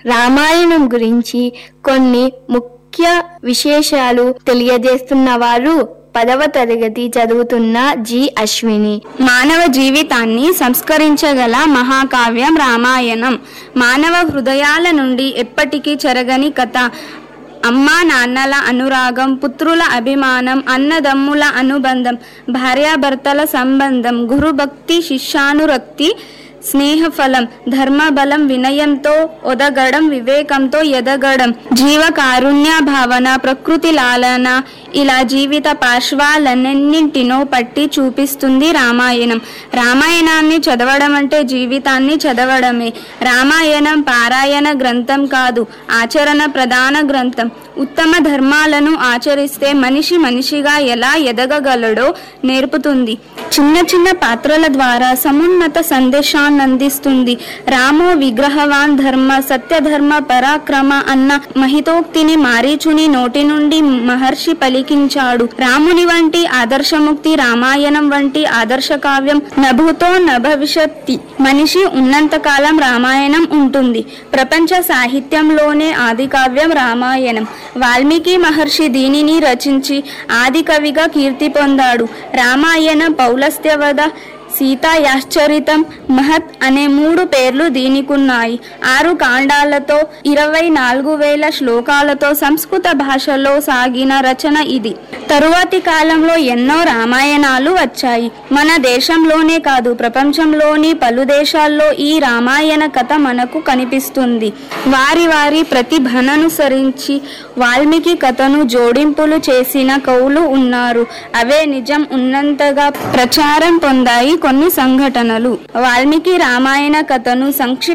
రామాయణం గురించి కొన్ని ముఖ్య విశేషాలు తెలియజేస్తున్న వారు పదవ తరగతి చదువుతున్న జి అశ్విని మానవ జీవితాన్ని సంస్కరించగల మహాకావ్యం రామాయణం మానవ హృదయాల నుండి ఎప్పటికీ చెరగని కథ అమ్మా నాన్నల అనురాగం పుత్రుల అభిమానం అన్నదమ్ముల అనుబంధం భార్యాభర్తల సంబంధం గురుభక్తి శిష్యానురక్తి స్నేహఫలం ధర్మబలం వినయంతో ఒదగడం వివేకంతో ఎదగడం జీవ కారుణ్య భావన ప్రకృతి లాలన ఇలా జీవిత పార్శ్వాలన్నింటినో పట్టి చూపిస్తుంది రామాయణం రామాయణాన్ని చదవడం అంటే జీవితాన్ని చదవడమే రామాయణం పారాయణ గ్రంథం కాదు ఆచరణ ప్రధాన గ్రంథం ఉత్తమ ధర్మాలను ఆచరిస్తే మనిషి మనిషిగా ఎలా ఎదగగలడో నేర్పుతుంది చిన్న చిన్న పాత్రల ద్వారా సమున్నత సందేశాన్ని అందిస్తుంది రామో విగ్రహవాన్ ధర్మ సత్యధర్మ పరాక్రమ అన్న మహితోక్తిని మారీచుని నోటి నుండి మహర్షి పలికించాడు రాముని వంటి ఆదర్శముక్తి రామాయణం వంటి ఆదర్శ కావ్యం నభూతో నభవిష్యత్తి మనిషి ఉన్నంతకాలం రామాయణం ఉంటుంది ప్రపంచ సాహిత్యంలోనే ఆది కావ్యం రామాయణం వాల్మీకి మహర్షి దీనిని రచించి ఆది కవిగా కీర్తి పొందాడు రామాయణం పౌలస్త్యవద సీతాయాశ్చరితం మహత్ అనే మూడు పేర్లు దీనికున్నాయి ఆరు కాండాలతో ఇరవై నాలుగు వేల శ్లోకాలతో సంస్కృత భాషలో సాగిన రచన ఇది తరువాతి కాలంలో ఎన్నో రామాయణాలు వచ్చాయి మన దేశంలోనే కాదు ప్రపంచంలోని పలు దేశాల్లో ఈ రామాయణ కథ మనకు కనిపిస్తుంది వారి వారి ప్రతిభననుసరించి వాల్మీకి కథను జోడింపులు చేసిన కవులు ఉన్నారు అవే నిజం ఉన్నంతగా ప్రచారం పొందాయి కొన్ని సంఘటనలు వాల్మీకి రామాయణ కథను సంక్షిప్త